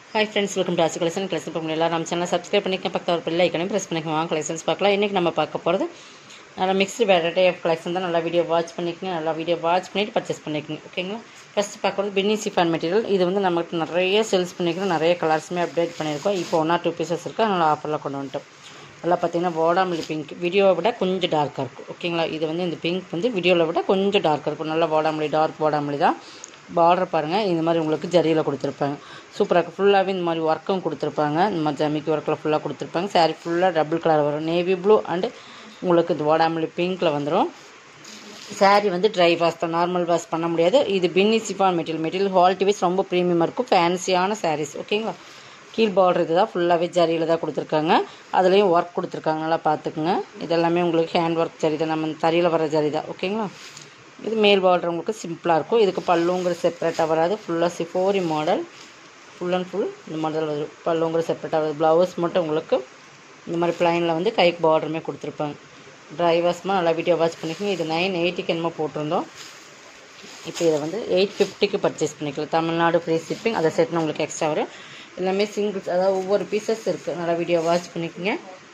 hi friends welcome to Aasi collection collection பண்ணி எல்லாரும் நம்ம சேனல் சப்ஸ்கிரைப் பண்ணிக்க பக்கத்தில் ஒரு பிள்ளை ஐக்கனையும் ப்ரெஸ் பண்ணிக்கோங்க வாங்க கலெக்ஷன்ஸ் பார்க்கலாம் இன்றைக்கி நம்ம பார்க்க போகிறது நல்லா மிக்ஸ்டு வெரைட்டி ஆஃப் கலெக்ஷன் தான் நல்லா வீடியோ வாட்ச் பண்ணிக்கங்க நல்லா வீடியோ வாட்ச் பண்ணிவிட்டு பர்ச்சேஸ் பண்ணிக்கங்க ஓகேங்களா ஃபஸ்ட்டு பார்க்குறது பின்னி சிஃபான் மெட்டீரியல் இது வந்து நம்மகிட்ட நிறைய சேல்ஸ் பண்ணிக்கிறோம் நிறைய கலர்ஸுமே அப்டேட் பண்ணியிருக்கோம் இப்போ ஒன் ஆர் டூ பீசஸ் இருக்குது அதனால் ஆஃபரில் கொண்டு வந்துட்டோம் நல்லா பார்த்தீங்கன்னா வாடாமல்லி பிங்க் வீடியோவை விட கொஞ்சம் டார்க்காக இருக்கும் ஓகேங்களா இது வந்து இந்த பிங்க் வந்து வீடியோவில் விட கொஞ்சம் டார்க்காக இருக்கும் நல்லா வாடாமல்லி டார்க் வாடாமல்லி தான் பார்டர் பாருங்கள் இந்த மாதிரி உங்களுக்கு ஜரியில் கொடுத்துருப்பாங்க சூப்பராக இருக்கும் ஃபுல்லாகவே இந்த மாதிரி ஒர்க்கும் கொடுத்துருப்பாங்க இந்த மாதிரி ஜமிக்கி ஒர்க்கில் ஃபுல்லாக கொடுத்துருப்பாங்க சாரீ ஃபுல்லாக டபுள் கலர் வரும் நேவி ப்ளூ அண்டு உங்களுக்கு இது வாடாமல்லி பிங்க்கில் வந்துடும் சாரீ வந்து ட்ரை வாஷ் தான் நார்மல் வாஷ் பண்ண முடியாது இது பின்னி chiffon material material quality wise ரொம்ப ப்ரீமியமாக இருக்கும் ஃபேன்சியான சாரீஸ் ஓகேங்களா கீழ் பார்டர் இது தான் ஃபுல்லாகவே ஜரியில் தான் கொடுத்துருக்காங்க அதுலேயும் ஒர்க் கொடுத்துருக்காங்க நல்லா பார்த்துக்குங்க இதெல்லாமே உங்களுக்கு ஹேண்ட் ஒர்க் ஜரி தான் நம்ம தறியில் வர ஜரி தான் ஓகேங்களா இது மேல் பார்டர் உங்களுக்கு சிம்பிளாக இருக்கும் இதுக்கு பல்லுங்கிற செப்பரேட்டாக வராது ஃபுல்லாக சிஃபோரி மாடல் ஃபுல் அண்ட் ஃபுல் இந்த மாடல் வரும் பல்லுங்கிற செப்பரேட்டாக வராது ப்ளவுஸ் மட்டும் உங்களுக்கு இந்த மாதிரி ப்ளைனில் வந்து கைக்கு பார்டருமே கொடுத்துருப்பாங்க ட்ரை வாஷ்மாக நல்லா வீடியோ வாட்ச் பண்ணிக்கோங்க இது நைன் எயிட்டிக்கு என்னமோ போட்டிருந்தோம் இப்போ இதை வந்து எயிட் ஃபிஃப்டிக்கு பர்ச்சேஸ் பண்ணிக்கலாம் தமிழ்நாடு ஃப்ரீ ஷிப்பிங் அதை செட்னு உங்களுக்கு எக்ஸ்ட்ரா வரும் எல்லாமே சிங்கிள்ஸ் அதாவது ஒவ்வொரு பீசஸ் இருக்குது நல்லா வீடியோ வாட்ச் பண்ணிக்கோங்க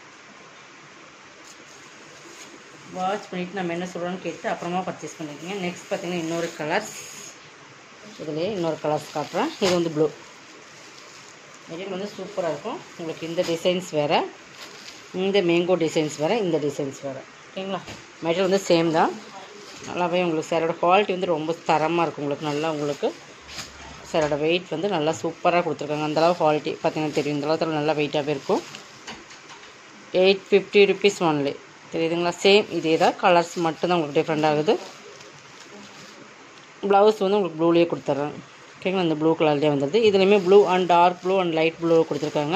வாட்ச் பண்ணிவிட்டு நம்ம என்ன சொல்கிறோன்னு கேட்டு அப்புறமா பர்ச்சேஸ் பண்ணிக்கோங்க நெக்ஸ்ட் பார்த்தீங்கன்னா இன்னொரு கலர்ஸ் இதுலேயே இன்னொரு கலர்ஸ் காட்டுறேன் இது வந்து ப்ளூ மெட்டீரியல் வந்து சூப்பராக இருக்கும் உங்களுக்கு இந்த டிசைன்ஸ் வேறு இந்த மேங்கோ டிசைன்ஸ் வேறு இந்த டிசைன்ஸ் வேறு ஓகேங்களா மெட்டீரியல் வந்து சேம் தான் நல்லாவே உங்களுக்கு சாரோட குவாலிட்டி வந்து ரொம்ப தரமாக இருக்கும் உங்களுக்கு நல்லா உங்களுக்கு சாரோட வெயிட் வந்து நல்லா சூப்பராக கொடுத்துருக்காங்க அந்தளவு குவாலிட்டி பார்த்தீங்கன்னா தெரியும் இந்த அளவுக்கு நல்லா வெயிட்டாகவே இருக்கும் எயிட் ஃபிஃப்டி ருபீஸ் ஒன்லி தெரியுதுங்களா சேம் இதே தான் கலர்ஸ் மட்டும்தான் உங்களுக்கு டிஃப்ரெண்ட் ஆகுது ப்ளவுஸ் வந்து உங்களுக்கு ப்ளூலேயே கொடுத்துட்றேன் ஓகேங்களா இந்த ப்ளூ கலர்லேயே வந்துடுது இதுலேயுமே blue and dark blue and light blue கொடுத்துருக்காங்க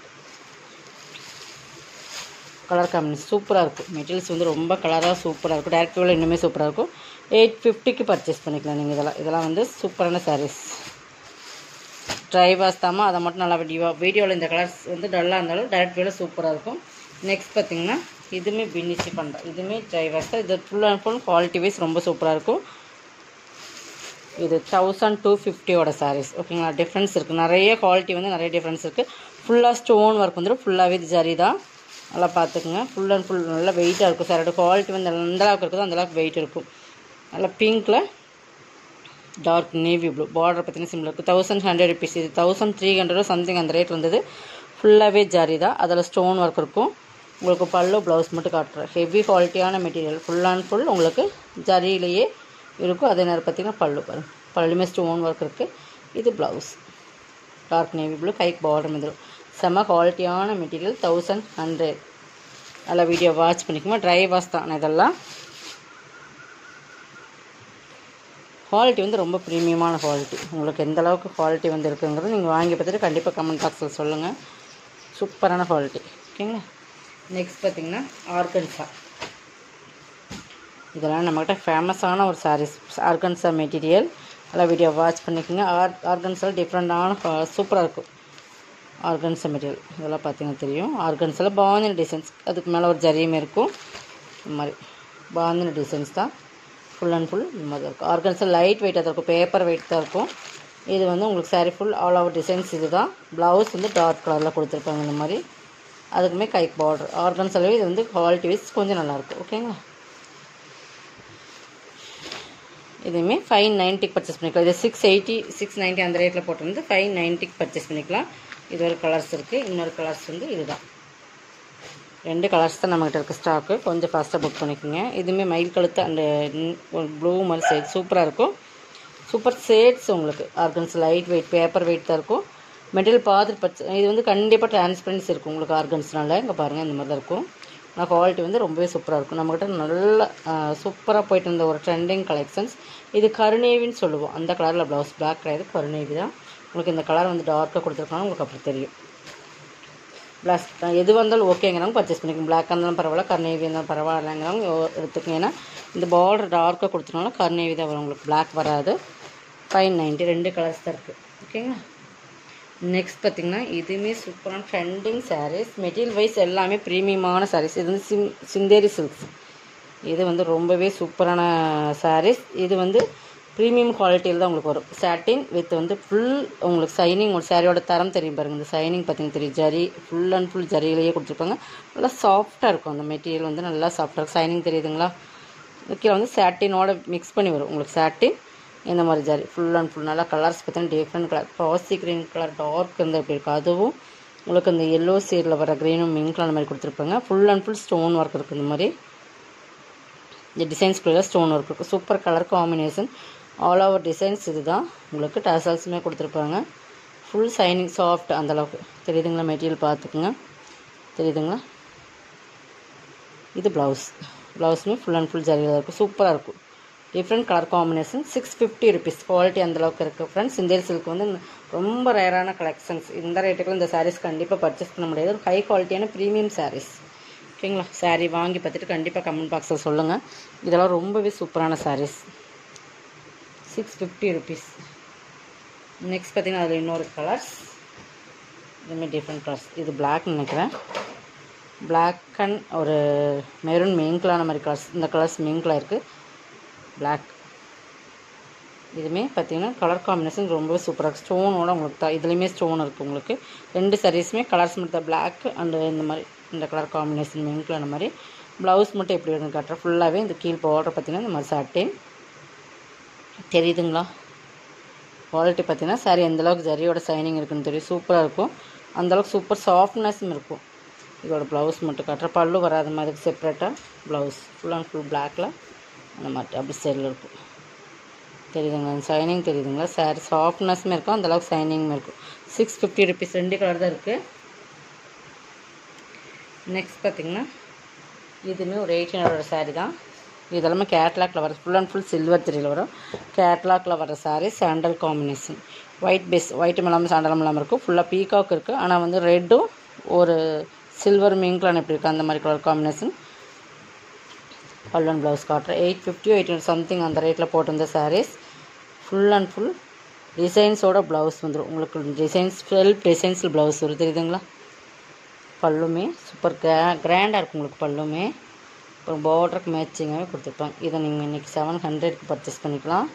கலர் காம்பினேஷன் சூப்பராக இருக்கும் மெட்டீரியல்ஸ் வந்து ரொம்ப கலராக சூப்பராக இருக்கும் டேரக்ட் வியூவில் இன்னுமே சூப்பராக இருக்கும் எயிட் ஃபிஃப்டிக்கு பர்ச்சேஸ் பண்ணிக்கலாம் நீங்கள் இதெல்லாம் இதெல்லாம் வந்து சூப்பரான சாரீஸ் ட்ரை வாஷ் தாமா அதை மட்டும் நல்லா வீடியோ வீடியோவில் இந்த கலர்ஸ் வந்து டல்லாக இருந்தாலும் டேரக்ட் வியூவில் சூப்பராக இருக்கும் நெக்ஸ்ட் பார்த்தீங்கன்னா இதுவுமே பின்னிச்சு பண்ணுறேன் இதுவுமே ட்ரை வாஷ் தான் இது full and full quality wise ரொம்ப சூப்பராக இருக்கும் இது தௌசண்ட் டூ ஃபிஃப்டியோட சாரீஸ் ஓகேங்களா டிஃப்ரென்ஸ் இருக்குது நிறைய குவாலிட்டி வந்து நிறைய டிஃப்ரென்ஸ் இருக்குது ஃபுல்லாக ஸ்டோன் ஒர்க் வந்துடும் ஃபுல்லாகவே இது ஜரி தான் நல்லா பார்த்துக்குங்க ஃபுல் அண்ட் ஃபுல் நல்லா வெயிட்டாக இருக்கும் சாரோட குவாலிட்டி வந்து எந்த அளவுக்கு இருக்குதோ அந்தளவுக்கு வெயிட் இருக்கும் நல்லா பிங்க்கில் டார்க் நேவி ப்ளூ பார்டர் பார்த்தீங்கன்னா சிம்பிள் இருக்குது தௌசண்ட் ஹண்ட்ரட் ருபீஸ் இது தௌசண்ட் த்ரீ ஹண்ட்ரட் சம்திங் அந்த ரேட் வந்தது ஃபுல்லாகவே ஜாரி தான் அதில் ஸ்டோன் ஒர்க் இருக்கும் உங்களுக்கு பல்லு ப்ளவுஸ் மட்டும் காட்டுறேன் ஹெவி குவாலிட்டியான மெட்டீரியல் ஃபுல் அண்ட் ஃபுல் உங்களுக்கு ஜரியிலேயே இருக்கும் அதே நேரம் பார்த்திங்கன்னா பல்லு பாருங்கள் பல்லுமே ஸ்டோன் ஒர்க் இருக்குது இது ப்ளவுஸ் டார்க் நேவி ப்ளூ கைக்கு பார்டர் வந்துடும் செம்ம குவாலிட்டியான மெட்டீரியல் தௌசண்ட் ஹண்ட்ரட் நல்லா வீடியோ வாட்ச் பண்ணிக்கோமா ட்ரை வாஷ் தான் இதெல்லாம் குவாலிட்டி வந்து ரொம்ப ப்ரீமியமான குவாலிட்டி உங்களுக்கு எந்த அளவுக்கு குவாலிட்டி வந்து இருக்குங்கிறது நீங்கள் வாங்கி பார்த்துட்டு கண்டிப்பாக கமெண்ட் பாக்ஸில் சொல்லுங்கள் சூப்பரான குவாலிட்டி ஓகேங்களா நெக்ஸ்ட் பார்த்திங்கன்னா ஆர்கன்ஸா இதெல்லாம் நம்மக்கிட்ட ஃபேமஸான ஒரு சாரீஸ் ஆர்கன்ஸா மெட்டீரியல் நல்லா வீடியோ வாட்ச் பண்ணிக்கோங்க ஆர் ஆர்கன்ஸில் டிஃப்ரெண்ட்டான சூப்பராக இருக்கும் ஆர்கன்ஸா மெட்டீரியல் இதெல்லாம் பார்த்தீங்கன்னா தெரியும் ஆர்கன்ஸில் பாந்தின டிசைன்ஸ் அதுக்கு மேலே ஒரு ஜரியுமே இருக்கும் இந்த மாதிரி பாந்தின டிசைன்ஸ் தான் ஃபுல் அண்ட் ஃபுல் இந்த மாதிரி இருக்கும் ஆர்கன்ஸில் லைட் வெயிட்டாக தான் இருக்கும் பேப்பர் வெயிட் தான் இருக்கும் இது வந்து உங்களுக்கு saree full all over designs இது தான் ப்ளவுஸ் வந்து டார்க் கலரில் கொடுத்துருப்பாங்க இந்த மாதிரி அதுக்குமே கை பார்டர் ஆர்கன்ஸில் இது வந்து குவாலிட்டி வைஸ் கொஞ்சம் நல்லாயிருக்கும் ஓகேங்களா இதுவுமே ஃபைவ் நைன்ட்டிக்கு பர்ச்சேஸ் பண்ணிக்கலாம் இது சிக்ஸ் எயிட்டி சிக்ஸ் நைன்ட்டி அந்த ரேட்டில் போட்டிருந்து ஃபைவ் நைன்ட்டிக்கு பர்ச்சேஸ் பண்ணிக்கலாம் இது ஒரு கலர்ஸ் இருக்குது இன்னொரு கலர்ஸ் வந்து இதுதான் ரெண்டு கலர்ஸ் தான் நம்மகிட்ட இருக்க ஸ்டாக்கு கொஞ்சம் ஃபாஸ்ட்டாக புக் பண்ணிக்கோங்க இதுவுமே மயில் கழுத்து அண்டு ஒரு ப்ளூ மாதிரி சைட் சூப்பராக இருக்கும் சூப்பர் சேட்ஸ் உங்களுக்கு organza light weight paper weight தான் இருக்கும் மெட்டீரியல் பார்த்துட்டு பர்ச்சே இது வந்து கண்டிப்பாக டிரான்ஸ்பரன்சி இருக்கும் உங்களுக்கு ஆர்கன்ஸ்னால இங்கே பாருங்கள் இந்த மாதிரி தான் இருக்கும் ஆனால் குவாலிட்டி வந்து ரொம்பவே சூப்பராக இருக்கும் நம்மக்கிட்ட நல்ல சூப்பராக போயிட்டு இருந்த ஒரு ட்ரெண்டிங் கலெக்ஷன்ஸ் இது கருநேவின்னு சொல்லுவோம் அந்த கலரில் ப்ளவுஸ் பிளாக் கிடையாது கருநேவி தான் உங்களுக்கு இந்த கலர் வந்து டார்க்காக கொடுத்துருக்காங்க உங்களுக்கு அப்படி தெரியும் ப்ளஸ் எது வந்தாலும் ஓகேங்கிறவங்க பர்ச்சேஸ் பண்ணிக்கோங்க பிளாக்காக இருந்தாலும் பரவாயில்ல கர்நேவி இருந்தாலும் பரவாயில்லைங்கிறவங்க எடுத்துக்கங்க ஏன்னா இந்த பார்டர் டார்க்காக கொடுத்தனால கர்நேவி தான் வரும் உங்களுக்கு பிளாக் வராது ஃபைவ் நைன்ட்டி ரெண்டு கலர்ஸ் தான் இருக்குது ஓகேங்களா நெக்ஸ்ட் பார்த்திங்கன்னா இதுவுமே சூப்பரான ட்ரெண்டிங் சாரீஸ் மெட்டீரியல் வைஸ் எல்லாமே ப்ரீமியமான சாரீஸ் இது வந்து சிம் சிந்தேரி சில்க்ஸ் இது வந்து ரொம்பவே சூப்பரான சாரீஸ் இது வந்து ப்ரீமியம் குவாலிட்டியில் தான் உங்களுக்கு வரும் சாட்டின் வித் வந்து ஃபுல் உங்களுக்கு சைனிங் ஒரு சாரியோட தரம் தெரியும் பாருங்கள் இந்த சைனிங் பார்த்தீங்கன்னா தெரியும் ஜரி ஃபுல் அண்ட் ஃபுல் ஜரியிலேயே கொடுத்துருப்பாங்க நல்லா சாஃப்டாக இருக்கும் அந்த மெட்டீரியல் வந்து நல்லா சாஃப்டாக இருக்கும் சைனிங் தெரியுதுங்களா கீழே வந்து சாட்டினோட மிக்ஸ் பண்ணி வரும் உங்களுக்கு சாட்டின் இந்த மாதிரி ஜரி ஃபுல் அண்ட் ஃபுல் நல்லா கலர்ஸ் பார்த்தீங்கன்னா டிஃப்ரெண்ட் கலர் பாசி க்ரீன் கலர் டார்க் இருந்தால் எப்படி இருக்கும் அதுவும் உங்களுக்கு இந்த எல்லோ சீரில் வர க்ரீனும் மிங்க்லாம் அந்த மாதிரி கொடுத்துருப்பாங்க full and full stone work இருக்குது இந்த மாதிரி இந்த டிசைன்ஸ்குள்ளே ஸ்டோன் ஒர்க் இருக்குது super colour combination all over designs இதுதான் உங்களுக்கு டசல்ஸுமே கொடுத்துருப்பாங்க ஃபுல் சைனிங் சாஃப்ட் அந்தளவுக்கு தெரியுதுங்களா மெட்டீரியல் பார்த்துக்குங்க தெரியுதுங்களா இது ப்ளவுஸ் ப்ளவுஸுமே ஃபுல் அண்ட் ஃபுல் ஜரியில் இருக்கும் சூப்பராக இருக்கும் different colour combination six fifty rupees quality அந்தளவுக்கு இருக்குது ஃப்ரெண்ட்ஸ் இந்த சில்க் வந்து ரொம்ப ரேரான கலெக்ஷன்ஸ் இந்த ரேட்டுக்குள்ள இந்த சாரீஸ் கண்டிப்பாக பர்ச்சேஸ் பண்ண முடியாது ஒரு ஹை குவாலிட்டியான ப்ரீமியம் சாரீஸ் ஓகேங்களா சாரீ வாங்கி பார்த்துட்டு கண்டிப்பாக கமெண்ட் பாக்ஸில் சொல்லுங்கள் இதெல்லாம் ரொம்பவே சூப்பரான sarees six fifty rupees next பார்த்தீங்கன்னா அதில் இன்னொரு கலர்ஸ் இதுமாதிரி டிஃப்ரெண்ட் கலர்ஸ் இது பிளாக்னு நினைக்கிறேன் பிளாக் அண்ட் ஒரு மெரூன் மிங்க்லான மாதிரி கலர்ஸ் இந்த கலர்ஸ் மிங்கில் இருக்குது பிளாக் இதுவுமே பார்த்தீங்கன்னா கலர் காம்பினேஷன் ரொம்பவே சூப்பராக இருக்குது ஸ்டோனோட உங்களுக்கு தான் இதுலேயுமே ஸ்டோன் இருக்குது உங்களுக்கு ரெண்டு சாரீஸுமே கலர்ஸ் மட்டும் தான் பிளாக் அண்டு இந்த மாதிரி இந்த கலர் காம்பினேஷன் மிங்கில் அந்த மாதிரி ப்ளவுஸ் மட்டும் எப்படி வருதுன்னு காட்டுறேன் ஃபுல்லாகவே இந்த கீழ் பார்டர் பார்த்தீங்கன்னா இந்த மாதிரி சாட்டேன் தெரியுதுங்களா குவாலிட்டி பார்த்தீங்கன்னா சாரி எந்தளவுக்கு ஜரியோட சைனிங் இருக்குன்னு தெரியும் சூப்பராக இருக்கும் அந்தளவுக்கு சூப்பர் சாஃப்ட்னஸும் இருக்கும் இதோட ப்ளவுஸ் மட்டும் காட்டுற பல்லு வராத மாதிரி செப்பரேட்டாக ப்ளவுஸ் ஃபுல் அண்ட் ஃபுல் பிளாக்கில் அந்த மாதிரி அப்படி சைடில் இருக்கும் தெரியுதுங்களா சைனிங் தெரியுதுங்களா சாரி சாஃப்ட்னஸுமே இருக்கும் அந்தளவுக்கு சைனிங்குமே இருக்கும் சிக்ஸ் ஃபிஃப்டி ருபீஸ் ரெண்டு கலர் தான் இருக்குது நெக்ஸ்ட் பார்த்திங்கன்னா இதுவுமே ஒரு எயிட்டீன் ஹண்ட்ரட் சாரீ தான் இதெல்லாமே கேட்லாக்ல வர ஃபுல் அண்ட் ஃபுல் சில்வர் திரியில் வரும் கேட்லாக்ல வர saree sandal combination white base ஒயிட்டும் இல்லாமல் சாண்டலும் இல்லாமல் இருக்கும் ஃபுல்லாக பீகாக் இருக்குது ஆனால் வந்து ரெட்டும் ஒரு சில்வர் மிங்க்லான் எப்படி இருக்குது அந்த மாதிரி கலர் காம்பினேஷன் பல்லுவன் ப்ளவுஸ் காட்டுறேன் எயிட் ஃபிஃப்டியோ எயிட் சம்திங் அந்த ரேட்டில் போட்டிருந்த சாரீஸ் ஃபுல் அண்ட் ஃபுல் டிசைன்ஸோட ப்ளவுஸ் வந்துடும் உங்களுக்கு டிசைன்ஸ் செல்ஃப் டிசைன்ஸில் ப்ளவுஸ் வரும் தெரியுதுங்களா பல்லுமே சூப்பர் கிரா கிராண்டாக இருக்கும் உங்களுக்கு பல்லுமே அப்புறம் பார்டருக்கு மேட்சிங்காகவே கொடுத்துருப்பாங்க இதை நீங்கள் இன்றைக்கி செவன் ஹண்ட்ரட்க்கு பர்ச்சேஸ் பண்ணிக்கலாம்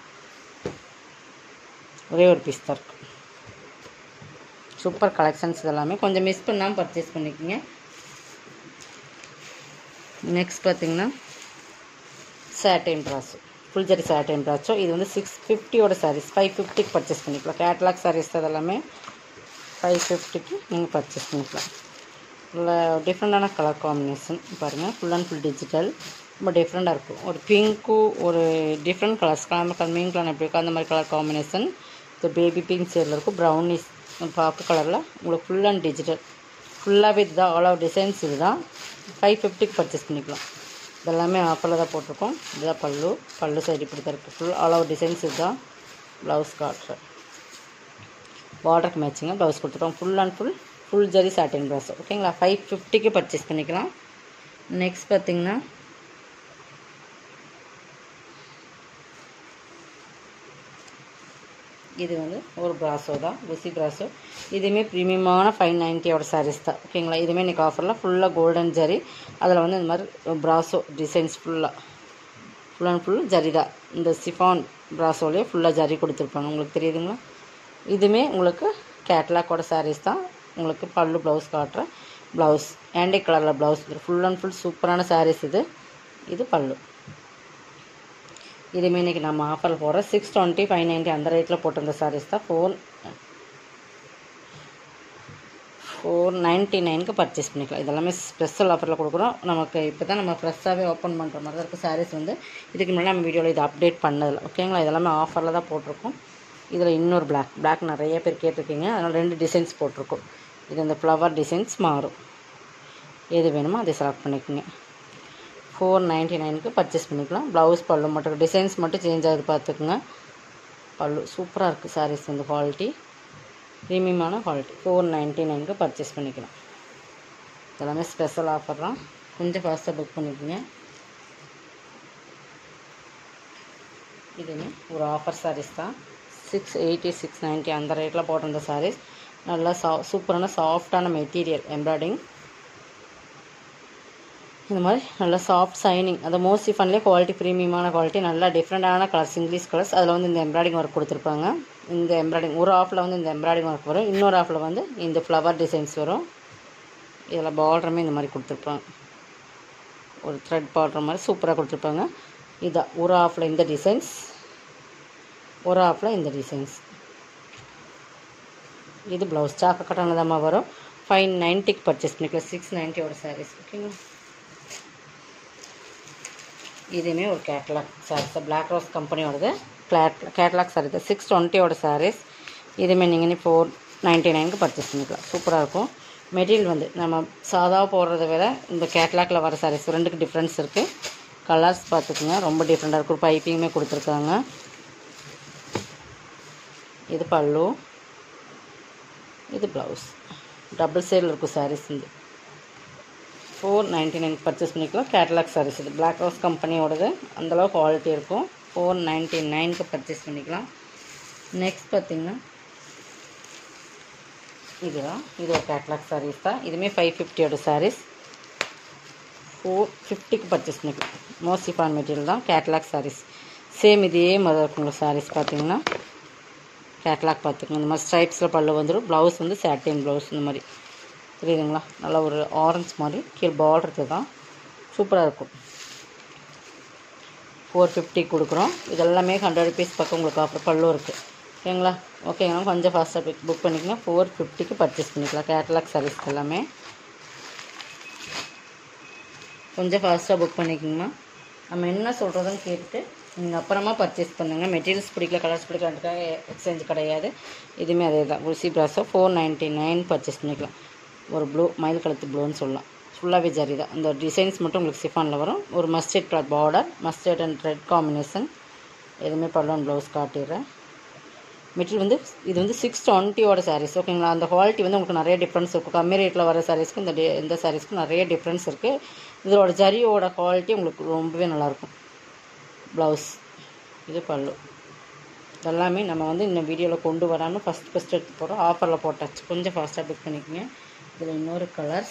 ஒரே ஒரு பீஸ் தான் இருக்கும் சூப்பர் கலெக்ஷன்ஸ் இதெல்லாமே கொஞ்சம் மிஸ் பண்ணாமல் பர்ச்சேஸ் பண்ணிக்கோங்க நெக்ஸ்ட் பார்த்தீங்கன்னா சாட்டைன் ப்ராஸோ ஃபுல் ஜரி சாட்டைன் ப்ராஸோ இது வந்து சிக்ஸ் ஃபிஃப்டியோட சாரீஸ் ஃபைவ் ஃபிஃப்டிக்கு பர்ச்சேஸ் பண்ணிக்கலாம் கேட்லாக் சாரீஸ் அதெல்லாமே ஃபைவ் ஃபிஃப்டிக்கு நீங்கள் பர்ச்சேஸ் பண்ணிக்கலாம் நல்ல டிஃப்ரெண்ட்டான கலர் காம்பினேஷன் பாருங்கள் ஃபுல் அண்ட் ஃபுல் டிஜிட்டல் ரொம்ப டிஃப்ரெண்ட்டாக இருக்கும் ஒரு பிங்க்கு ஒரு டிஃப்ரெண்ட் கலர்ஸ் கலர் கலர் மீன் கலர் எப்படி இருக்கும் அந்த மாதிரி கலர் காம்பினேஷன் இந்த பேபி பிங்க் ஷேடில் இருக்கும் ப்ரௌனிஸ் பாக்கு கலரில் உங்களுக்கு ஃபுல் அண்ட் டிஜிட்டல் ஃபுல்லாகவே இதுதான் ஆல் ஓவர் டிசைன்ஸ் இதுதான் ஃபைவ் ஃபிஃப்டிக்கு பர்ச்சேஸ் பண்ணிக்கலாம் இதெல்லாமே ஆஃபரில் தான் போட்டிருக்கோம் இதுதான் பல்லு பல்லு சைடு இப்படி தான் இருக்குது ஃபுல் ஆல் ஓவர் டிசைன்ஸ் இதுதான் ப்ளவுஸ் காட்டுறேன் பார்டருக்கு மேட்சிங்காக ப்ளவுஸ் கொடுத்துருக்கோம் full and full full zari satin blouse ஓகேங்களா ஃபைவ் ஃபிஃப்டிக்கு பர்ச்சேஸ் பண்ணிக்கலாம் நெக்ஸ்ட் பார்த்தீங்கன்னா இது வந்து ஒரு ப்ராஸோ தான் குசி ப்ராஸோ இதுவுமே ப்ரீமியமான ஃபைவ் நைன்ட்டியோட சாரீஸ் தான் ஓகேங்களா இதுவுமே இன்றைக்கி ஆஃபரில் ஃபுல்லாக கோல்டன் ஜரி அதில் வந்து இந்த மாதிரி ப்ராஸோ டிசைன்ஸ் ஃபுல்லாக ஃபுல் அண்ட் ஃபுல் ஜரி தான் இந்த சிஃபான் ப்ராஸோலேயே ஃபுல்லாக ஜரி கொடுத்துருப்பாங்க உங்களுக்கு தெரியுதுங்களா இதுவுமே உங்களுக்கு கேட்லாக்கோட சாரீஸ் தான் உங்களுக்கு பல்லு ப்ளவுஸ் காட்டுறேன் ப்ளவுஸ் ஆண்டி கலரில் ப்ளவுஸ் ஃபுல் அண்ட் ஃபுல் சூப்பரான சாரீஸ் இது இது பல்லு இதுவுமே இன்றைக்கி நம்ம ஆஃபரில் போடுறோம் சிக்ஸ் டுவெண்ட்டி ஃபைவ் நைன்ட்டி அந்த ரேட்டில் போட்டிருந்த சாரீஸ் தான் ஃபோர் ஃபோர் நைன்ட்டி நைனுக்கு பர்ச்சேஸ் பண்ணிக்கலாம் இதெல்லாமே ஸ்பெஷல் ஆஃபரில் கொடுக்குறோம் நமக்கு இப்போ தான் நம்ம ஃப்ரெஷ்ஷாகவே ஓப்பன் பண்ணுற மாதிரி தான் இருக்குது சாரீஸ் வந்து இதுக்கு முன்னாடி நம்ம வீடியோவில் இது அப்டேட் பண்ணதில்லை ஓகேங்களா இதெல்லாமே ஆஃபரில் தான் போட்டிருக்கோம் இதில் இன்னொரு பிளாக் பிளாக் நிறைய பேர் கேட்டிருக்கீங்க அதனால் ரெண்டு டிசைன்ஸ் போட்டிருக்கோம் இது இந்த ஃப்ளவர் டிசைன்ஸ் மாறும் எது வேணுமோ அதை செலக்ட் பண்ணிக்கோங்க ஃபோர் நைன்ட்டி நைனுக்கு பர்ச்சேஸ் பண்ணிக்கலாம் ப்ளவுஸ் பல்லு மட்டும் டிசைன்ஸ் மட்டும் சேஞ்ச் ஆகுது பார்த்துக்குங்க பல்லு சூப்பராக இருக்குது சாரீஸ் வந்து குவாலிட்டி ப்ரீமியமான குவாலிட்டி ஃபோர் நைன்ட்டி நைனுக்கு பர்ச்சேஸ் பண்ணிக்கலாம் இதெல்லாமே ஸ்பெஷல் ஆஃபர் தான் கொஞ்சம் ஃபாஸ்ட்டாக புக் பண்ணிக்கோங்க இதுவுமே ஒரு ஆஃபர் சாரீஸ் தான் சிக்ஸ் எயிட்டி சிக்ஸ் நைன்ட்டி அந்த ரேட்டில் போட்டிருந்த சாரீஸ் நல்லா சா சூப்பரான சாஃப்டான மெட்டீரியல் எம்ப்ராய்டிங் இந்த மாதிரி நல்லா சாஃப்ட் சைனிங் அந்த மோஸ்ட்லி ஃபன்லேயே குவாலிட்டி ப்ரீமியமான குவாலிட்டி நல்லா டிஃப்ரெண்டான கலர்ஸ் இங்கிலீஷ் கலர்ஸ் அதில் வந்து இந்த எம்ப்ராய்டிங் ஒர்க் கொடுத்துருப்பாங்க இந்த எம்ப்ராய்டிங் ஒரு ஆஃபில் வந்து இந்த எம்ப்ராய்டிங் ஒர்க் வரும் இன்னொரு ஆஃபில் வந்து இந்த ஃப்ளவர் டிசைன்ஸ் வரும் இதில் பார்டருமே இந்த மாதிரி கொடுத்துருப்பாங்க ஒரு த்ரெட் பார்டர் மாதிரி சூப்பராக கொடுத்துருப்பாங்க இதான் ஒரு ஆஃபில் இந்த டிசைன்ஸ் ஒரு ஆஃபில் இந்த டிசைன்ஸ் இது ப்ளவுஸ் சாக்க கட்டணில் தான் வரும் ஃபைவ் நைன்ட்டிக்கு பர்ச்சேஸ் பண்ணிக்கலாம் சிக்ஸ் நைன்ட்டியோட சாரீஸ் ஓகேங்களா இதுவுமே ஒரு கேட்லாக் சாரீஸ் பிளாக் ரோஸ் கம்பெனியோடது கிளாட் கேட்லாக் சாரீ தான் சிக்ஸ் டுவெண்ட்டியோட சாரீஸ் இதுவுமே நீங்கள் ஃபோர் நைன்ட்டி நைனுக்கு பர்ச்சேஸ் பண்ணிக்கலாம் சூப்பராக இருக்கும் மெட்டீரியல் வந்து நம்ம சாதா போடுறத விட இந்த கேட்லாக்ல வர சாரீஸ் ரெண்டுக்கு டிஃப்ரென்ஸ் இருக்குது கலர்ஸ் பார்த்துக்குங்க ரொம்ப டிஃப்ரெண்ட்டாக இருக்கும் பைப்பிங்குமே கொடுத்துருக்காங்க இது பல்லு இது ப்ளவுஸ் டபுள் சைடில் இருக்கும் சாரீஸ் இது ஃபோர் நைன்ட்டி நைன் பர்ச்சேஸ் பண்ணிக்கலாம் கேட்லாக் சாரீஸ் இது பிளாக் ரோஸ் கம்பெனியோடது அந்தளவு குவாலிட்டி இருக்கும் ஃபோர் நைன்ட்டி நைனுக்கு பர்ச்சேஸ் பண்ணிக்கலாம் நெக்ஸ்ட் பார்த்திங்கன்னா இதுதான் இது ஒரு கேட்லாக் சாரீஸ் தான் இதுவுமே ஃபைவ் ஃபிஃப்டியோட சாரீஸ் ஃபோர் ஃபிஃப்டிக்கு பர்ச்சேஸ் பண்ணிக்கலாம் மோஸ்ட்லி ஃபான் மெட்டீரியல் தான் கேட்லாக் சாரீஸ் சேம் இதே மாதிரி இருக்குங்க சாரீஸ் பார்த்தீங்கன்னா கேட்லாக் பார்த்துக்கோங்க இந்த மாதிரி ஸ்ட்ரைப்ஸில் பல்லு வந்துடும் ப்ளவுஸ் வந்து சாட்டின் ப்ளவுஸ் இந்த மாதிரி தெரியுதுங்களா நல்லா ஒரு ஆரஞ்ச் மாதிரி கீழே பார்டருக்கு தான் சூப்பராக இருக்கும் ஃபோர் ஃபிஃப்டி கொடுக்குறோம் இதெல்லாமே ஹண்ட்ரட் ருபீஸ் பக்கம் உங்களுக்கு ஆஃபர் பல்லும் இருக்குது ஓகேங்களா ஓகேங்களா கொஞ்சம் ஃபாஸ்ட்டாக புக் புக் பண்ணிக்கங்க ஃபோர் ஃபிஃப்டிக்கு பர்ச்சேஸ் பண்ணிக்கலாம் கேட்லாக் சர்வீஸ் எல்லாமே கொஞ்சம் ஃபாஸ்ட்டாக புக் பண்ணிக்கோங்கம்மா நம்ம என்ன சொல்கிறதுன்னு கேட்டுட்டு நீங்கள் அப்புறமா பர்ச்சேஸ் பண்ணுங்கள் மெட்டீரியல்ஸ் பிடிக்கல கலர்ஸ் பிடிக்கலன்றதுக்காக எக்ஸ்சேஞ்ச் கிடையாது இதுவுமே அதே தான் உசி brasso four ninety nine purchase பண்ணிக்கலாம் ஒரு ப்ளூ மயில் கழுத்து ப்ளூன்னு சொல்லலாம் ஃபுல்லாகவே ஜரி தான் இந்த டிசைன்ஸ் மட்டும் உங்களுக்கு சிஃபானில் வரும் ஒரு mustard cloth border mustard and red combination எதுவுமே பல்லவன் ப்ளவுஸ் காட்டிடுறேன் மெட்டீரியல் வந்து இது வந்து சிக்ஸ் டுவெண்ட்டியோட சாரீஸ் ஓகேங்களா அந்த குவாலிட்டி வந்து உங்களுக்கு நிறைய டிஃப்ரென்ஸ் இருக்கும் கம்மி ரேட்டில் வர சாரீஸ்க்கு இந்த டே- இந்த சாரீஸ்க்கு நிறைய டிஃப்ரென்ஸ் இருக்குது இதோட ஜரியோட குவாலிட்டி உங்களுக்கு ரொம்பவே நல்லாயிருக்கும் ப்ளவுஸ் இது பல்லு இதெல்லாமே நம்ம வந்து இந்த வீடியோவில் கொண்டு வராமல் ஃபஸ்ட் ஃபஸ்ட் எடுத்து போகிறோம் ஆஃபரில் போட்டாச்சு கொஞ்சம் ஃபாஸ்ட்டாக புக் பண்ணிக்கோங்க இதில் இன்னொரு கலர்ஸ்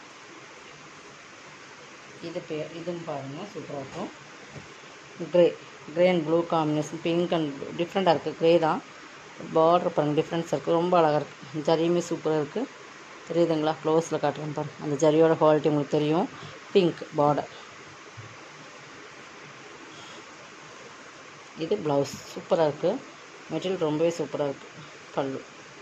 இது பேர் இதுவும் பாருங்கள் சூப்பராக இருக்கும் grey grey and blue combination pink and டிஃப்ரெண்ட்டாக இருக்குது க்ரே தான் பார்டர் பாருங்கள் டிஃப்ரென்ஸ் இருக்குது ரொம்ப அழகாக இருக்குது ஜரியுமே சூப்பராக இருக்குது தெரியுதுங்களா க்ளோஸில் காட்டுறேன் பாருங்கள் அந்த ஜரியோட குவாலிட்டி உங்களுக்கு தெரியும் பிங்க் பார்டர் இது ப்ளவுஸ் சூப்பராக இருக்குது மெட்டீரியல் ரொம்பவே சூப்பராக இருக்குது பல்லு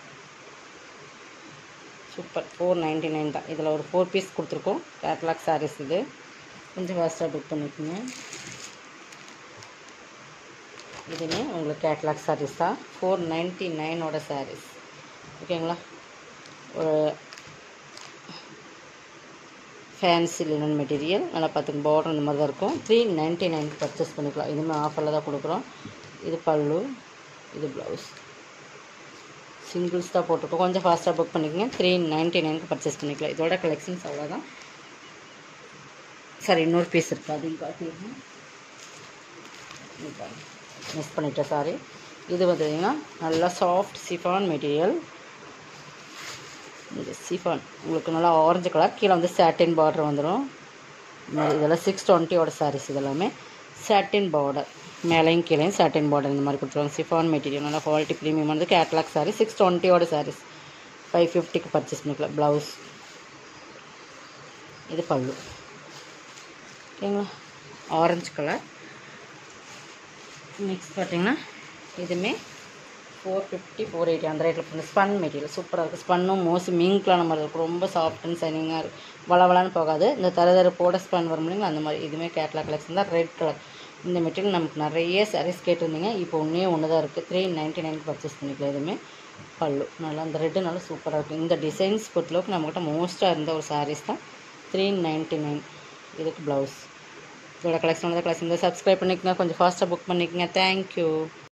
சூப்பர் ஃபோர் நைன்ட்டி நைன் தான் இதில் ஒரு ஃபோர் பீஸ் கொடுத்துருக்கோம் கேட்லாக் சாரீஸ் இது கொஞ்சம் ஃபாஸ்ட்டாக புக் பண்ணிக்கோங்க இதுவுமே உங்களுக்கு கேட்லாக் சாரீஸ் தான் ஃபோர் நைன்ட்டி நைனோட சாரீஸ் ஓகேங்களா ஒரு ஃபேன்சி லினன் மெட்டீரியல் நல்லா பார்த்துங்க பார்டர் இந்த மாதிரி தான் இருக்கும் த்ரீ நைன்ட்டி நைனுக்கு பர்ச்சேஸ் பண்ணிக்கலாம் இதுவுமே ஆஃபரில் தான் கொடுக்குறோம் இது பல்லு இது ப்ளவுஸ் சிங்கிள்ஸ் தான் போட்டிருக்கோம் கொஞ்சம் ஃபாஸ்ட்டாக புக் பண்ணிக்கோங்க த்ரீ நைன்ட்டி நைனுக்கு பர்ச்சேஸ் பண்ணிக்கலாம் இதோட கலெக்ஷன்ஸ் அவ்வளோதான் சரி இன்னொரு பீஸ் இருக்குது அதையும் காட்டிடுங்க மிஸ் பண்ணிட்டேன் சாரி இது பார்த்தீங்கன்னா நல்லா சாஃப்ட் சிஃபான் மெட்டீரியல் இந்த சிஃபான் உங்களுக்கு நல்லா ஆரஞ்சு கலர் கீழே வந்து சாட்டின் பார்டர் வந்துடும் இதெல்லாம் சிக்ஸ் டுவெண்ட்டியோட சாரீஸ் இதெல்லாமே சாட்டின் பார்டர் மேலேயும் கீழேயும் சாட்டின் பார்டர் இந்த மாதிரி கொடுத்துருவாங்க சிஃபான் மெட்டீரியல் நல்லா குவாலிட்டி ப்ரீமியம் வந்து கேட்லாக் சாரி சிக்ஸ் டுவெண்ட்டியோட சாரீஸ் ஃபைவ் ஃபிஃப்டிக்கு பர்ச்சேஸ் பண்ணிக்கலாம் ப்ளவுஸ் இது பல்லு ஓகேங்களா ஆரஞ்சு கலர் நெக்ஸ்ட் பார்த்தீங்கன்னா இதுவுமே ஃபோர் ஃபிஃப்டி ஃபோர் எயிட்டி அந்த ரேட்டில் பண்ண ஸ்பன் மெட்டீரியல் சூப்பராக இருக்குது ஸ்பன்னும் மோஸ்ட் மிங்க்லான மாதிரி இருக்கும் ரொம்ப சாஃப்ட் அண்ட் சைனிங்காக இருக்கும் வளவளான்னு போகாது இந்த தர போட ஸ்பன் வரும் இல்லைங்களா அந்த மாதிரி இதுவுமே கேட்லாக் கலெக்ஷன் தான் ரெட் கலர் இந்த மெட்டீரியல் நமக்கு நிறைய சாரீஸ் கேட்டிருந்தீங்க இப்போ ஒன்றே ஒன்று தான் இருக்குது த்ரீ நைன்ட்டி நைனுக்கு பர்ச்சேஸ் பண்ணிக்கலாம் இதுவுமே பல்லு நல்லா அந்த ரெட்டு நல்லா சூப்பராக இருக்குது இந்த டிசைன்ஸ் பொறுத்தளவுக்கு நம்மக்கிட்ட மோஸ்ட்டாக இருந்த ஒரு சாரீஸ் தான் த்ரீ நைன்ட்டி நைன் இதுக்கு ப்ளவுஸ் இதோட கலெக்ஷன் கலெக்ஷன் சப்ஸ்கிரைப் பண்ணிக்கோங்க கொஞ்சம் ஃபாஸ்ட்டாக புக் பண்ணிக்கோங்க தேங்க்யூ